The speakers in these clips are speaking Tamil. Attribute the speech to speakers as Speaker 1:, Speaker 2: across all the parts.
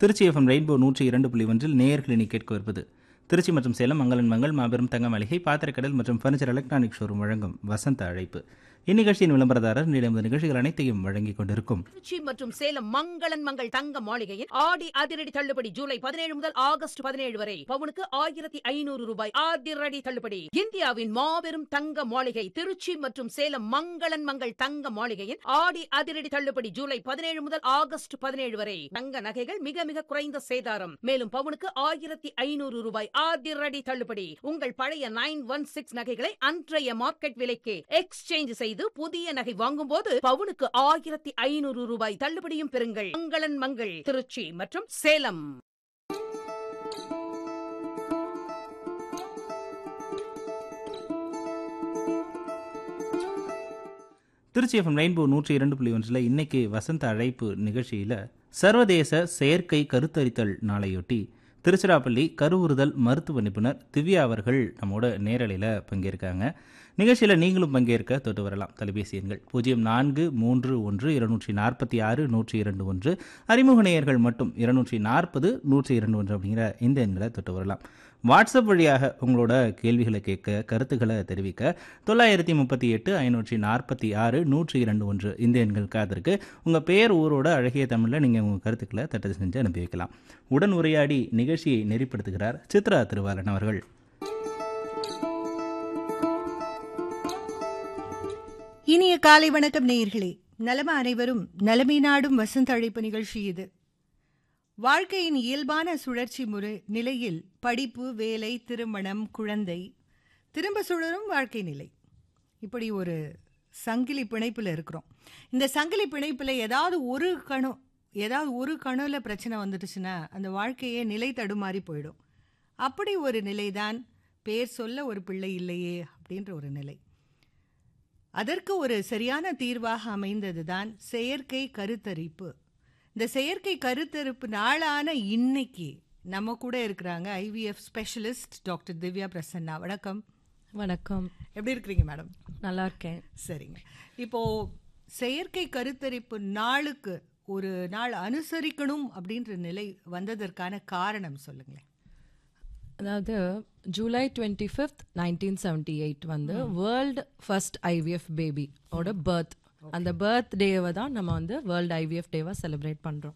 Speaker 1: திருச்சி எஃப்எம் ரெயின்போ நூற்றி இரண்டு புள்ளி ஒன்றில் நேயர்கள் இனி கேட்க இருப்பது திருச்சி மற்றும் சேலம் மங்களன் மங்கள் மாபெரும் தங்க மளிகை பாத்திரக்கடல் மற்றும் ஃபர்னிச்சர் எலக்ட்ரானிக் ஷோரூம் வழங்கும் வசந்த அழைப்பு இந்நிகழ்ச்சியின் விளம்பரதாரர் நிலம் நிகழ்ச்சிகள் அனைத்தையும் வழங்கிக் கொண்டிருக்கும்
Speaker 2: திருச்சி மற்றும் சேலம் மங்களன் மங்கள் தங்க மாளிகையில் ஆடி அதிரடி தள்ளுபடி ஜூலை பதினேழு முதல் ஆகஸ்ட் பதினேழு வரை பவுனுக்கு ஆயிரத்தி ஐநூறு ரூபாய் அதிரடி தள்ளுபடி இந்தியாவின் மாபெரும் தங்க மாளிகை திருச்சி மற்றும் சேலம் மங்களன் மங்கள் தங்க மாளிகையில் ஆடி அதிரடி தள்ளுபடி ஜூலை பதினேழு முதல் ஆகஸ்ட் பதினேழு வரை தங்க நகைகள் மிக மிக குறைந்த சேதாரம் மேலும் பவுனுக்கு ஆயிரத்தி ஐநூறு ரூபாய் அதிரடி தள்ளுபடி உங்கள் பழைய நைன் ஒன் சிக்ஸ் நகைகளை அன்றைய மார்க்கெட் விலைக்கு எக்ஸ்சேஞ்ச் செய்து புதிய நகை வாங்கும் போது பவுனுக்கு ஆயிரத்தி ஐநூறு ரூபாய் தள்ளுபடியும் பெறுங்கள் மங்களன் மங்கள் திருச்சி மற்றும் சேலம்
Speaker 1: திருச்சி எஃப்எம் ரெயின்போ நூற்றி இரண்டு புள்ளி ஒன்றில் இன்னைக்கு வசந்த அழைப்பு நிகழ்ச்சியில் சர்வதேச செயற்கை கருத்தரித்தல் நாளையொட்டி திருச்சிராப்பள்ளி கருவுறுதல் மருத்துவ நிபுணர் திவ்யா அவர்கள் நம்மோட நேரலையில் பங்கேற்காங்க நிகழ்ச்சியில் நீங்களும் பங்கேற்க தொட்டு வரலாம் தொலைபேசி எண்கள் பூஜ்ஜியம் நான்கு மூன்று ஒன்று இருநூற்றி நாற்பத்தி ஆறு நூற்றி இரண்டு ஒன்று அறிமுக நேயர்கள் மட்டும் இருநூற்றி நாற்பது நூற்றி இரண்டு ஒன்று அப்படிங்கிற இந்த எண்களை தொட்டு வரலாம் வாட்ஸ்அப் வழியாக உங்களோட கேள்விகளை கேட்க கருத்துக்களை தெரிவிக்க தொள்ளாயிரத்தி முப்பத்தி எட்டு ஐநூற்றி நாற்பத்தி ஆறு நூற்றி இரண்டு ஒன்று இந்த எண்கள் காத்திருக்கு உங்கள் பேர் ஊரோட அழகிய தமிழில் நீங்கள் உங்கள் கருத்துக்களை தட்டை செஞ்சு அனுப்பி வைக்கலாம் உடன் உரையாடி நிகழ்ச்சியை நெறிப்படுத்துகிறார் சித்ரா திருவாளன் அவர்கள்
Speaker 3: இனிய காலை வணக்கம் நேயர்களே நலம அனைவரும் நலமை நாடும் வசந்த அழைப்பு நிகழ்ச்சி இது வாழ்க்கையின் இயல்பான சுழற்சி முறை நிலையில் படிப்பு வேலை திருமணம் குழந்தை திரும்ப சுழலும் வாழ்க்கை நிலை இப்படி ஒரு சங்கிலி பிணைப்பில் இருக்கிறோம் இந்த சங்கிலி பிணைப்பில் ஏதாவது ஒரு கணு ஏதாவது ஒரு கணுல பிரச்சனை வந்துடுச்சுன்னா அந்த வாழ்க்கையே நிலை தடுமாறி போயிடும் அப்படி ஒரு நிலைதான் பேர் சொல்ல ஒரு பிள்ளை இல்லையே அப்படின்ற ஒரு நிலை அதற்கு ஒரு சரியான தீர்வாக அமைந்ததுதான் செயற்கை கருத்தரிப்பு இந்த செயற்கை கருத்தரிப்பு நாளான இன்னைக்கு நம்ம கூட இருக்கிறாங்க IVF specialist doctor Divya Prasanna வணக்கம்
Speaker 4: வணக்கம்
Speaker 3: எப்படி இருக்கிறீங்க மேடம்
Speaker 4: நல்லா இருக்கேன்
Speaker 3: சரிங்க இப்போ செயற்கை கருத்தரிப்பு நாளுக்கு ஒரு நாள் அனுசரிக்கணும் அப்படின்ற நிலை வந்ததற்கான காரணம் சொல்லுங்களேன்
Speaker 4: அதாவது July twenty fifth nineteen seventy eight வந்து வேர்ல்டு ஃபர்ஸ்ட் ஐவிஎஃப் பேபி ஓட பர்த் அந்த பர்த் டேவை தான் நம்ம வந்து வேர்ல்டு ஐவிஎஃப் டேவை செலிப்ரேட் பண்ணுறோம்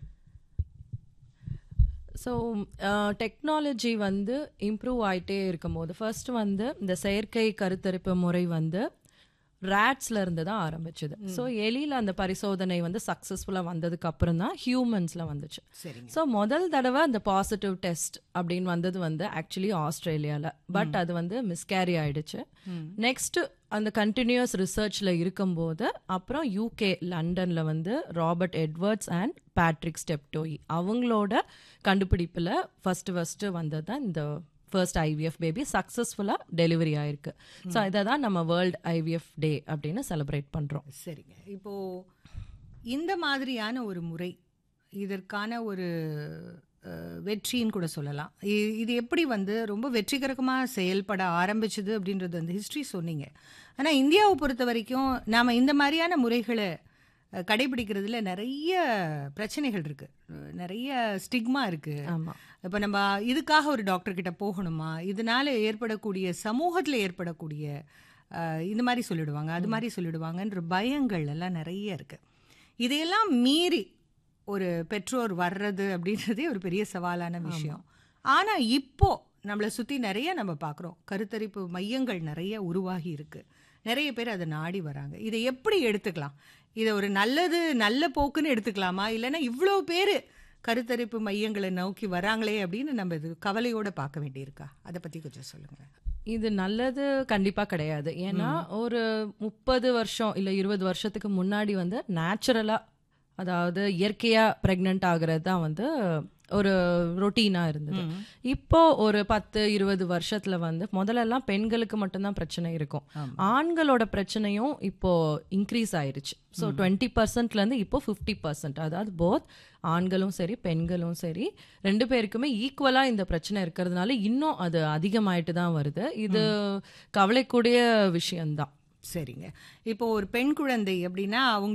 Speaker 4: ஸோ டெக்னாலஜி வந்து இம்ப்ரூவ் ஆயிட்டே இருக்கும்போது ஃபர்ஸ்ட் வந்து இந்த செயற்கை கருத்தரிப்பு முறை வந்து ரேட்ஸ்ல இருந்து தான் ஆரம்பிச்சது ஸோ எலியில் அந்த பரிசோதனை வந்து சக்ஸஸ்ஃபுல்லாக வந்ததுக்கு அப்புறம் தான் ஹியூமன்ஸ்ல வந்துச்சு
Speaker 3: சரிங்க
Speaker 4: ஸோ முதல் தடவை அந்த பாசிட்டிவ் டெஸ்ட் அப்படின்னு வந்தது வந்து ஆக்சுவலி ஆஸ்திரேலியாவில் பட் அது வந்து மிஸ்கேரி ஆயிடுச்சு நெக்ஸ்ட் அந்த கண்டினியூஸ் ரிசர்ச்ல இருக்கும்போது அப்புறம் யூகே லண்டன்ல வந்து Robert Edwards and Patrick Steptoe அவங்களோட கண்டுபிடிப்புல ஃபர்ஸ்ட் ஃபர்ஸ்ட் வந்தது தான் இந்த ஃபர்ஸ்ட் ஐவிஎஃப் பேபி சக்ஸஸ்ஃபுல்லாக டெலிவரி ஆயிருக்கு ஸோ இதை தான் நம்ம வேர்ல்ட் ஐவிஎஃப் டே அப்படின்னு செலிப்ரேட் பண்ணுறோம்
Speaker 3: சரிங்க இப்போ இந்த மாதிரியான ஒரு முறை இதற்கான ஒரு அஹ், வெற்றின்னு கூட சொல்லலாம் இ- இது எப்படி வந்து ரொம்ப வெற்றிகரமாக செயல்பட ஆரம்பிச்சது அப்படின்றது வந்து ஹிஸ்ட்ரி சொன்னீங்க ஆனால் இந்தியாவை பொறுத்த வரைக்கும் நாம் இந்த மாதிரியான முறைகளை அஹ், கடைபிடிக்கிறதுல நிறைய பிரச்சனைகள் இருக்கு அஹ், நிறைய ஸ்டிக்மா இருக்கு
Speaker 4: ஆமாம்
Speaker 3: இப்போ நம்ம இதுக்காக ஒரு டாக்டர் கிட்ட போகணுமா இதனால ஏற்படக்கூடிய சமூகத்தில் ஏற்படக்கூடிய அஹ், இந்த மாதிரி சொல்லிடுவாங்க அது மாதிரி சொல்லிடுவாங்கன்ற பயங்கள் எல்லாம் நிறைய இருக்கு இதையெல்லாம் மீறி ஒரு பெற்றோர் வர்றது அப்படின்றதே ஒரு பெரிய சவாலான விஷயம் ஆனா இப்போ நம்மளை சுத்தி நிறைய நம்ம பார்க்குறோம் கருத்தரிப்பு மையங்கள் நிறைய உருவாகி இருக்கு நிறைய பேர் அதை நாடி வராங்க இதை எப்படி எடுத்துக்கலாம் இதை ஒரு நல்லது நல்ல போக்குன்னு எடுத்துக்கலாமா இல்லைன்னா இவ்வளோ பேர் கருத்தரிப்பு மையங்களை நோக்கி வராங்களே அப்படின்னு நம்ம இது கவலையோட பார்க்க வேண்டியிருக்கா அதை பத்தி கொஞ்சம் சொல்லுங்க
Speaker 4: இது நல்லது கண்டிப்பா கிடையாது ஏன்னா ஒரு முப்பது வருஷம் இல்ல இருபது வருஷத்துக்கு முன்னாடி வந்து நேச்சுரலா அதாவது இயற்கையா பிரெக்னென்ட் ஆகுறது தான் வந்து ஒரு ரொட்டீனா இருந்தது இப்போ ஒரு பத்து இருபது வருஷத்துல வந்து முதல்ல எல்லாம் பெண்களுக்கு மட்டும்தான் பிரச்சனை இருக்கும் ஆண்களோட பிரச்சனையும் இப்போ இன்க்ரீஸ் ஆயிருச்சு ஸோ டுவெண்ட்டி பர்சன்ட்ல இருந்து இப்போ ஃபிஃப்டி பர்சன்ட் அதாவது போத் ஆண்களும் சரி பெண்களும் சரி ரெண்டு பேருக்குமே ஈக்குவலா இந்த பிரச்சனை இருக்கிறதுனால இன்னும் அது அதிகமாயிட்டு தான் வருது இது கவலைக்கூடிய விஷயம்தான்
Speaker 3: சரிங்க இப்போ ஒரு பெண் குழந்தை அப்படின்னா அவங்க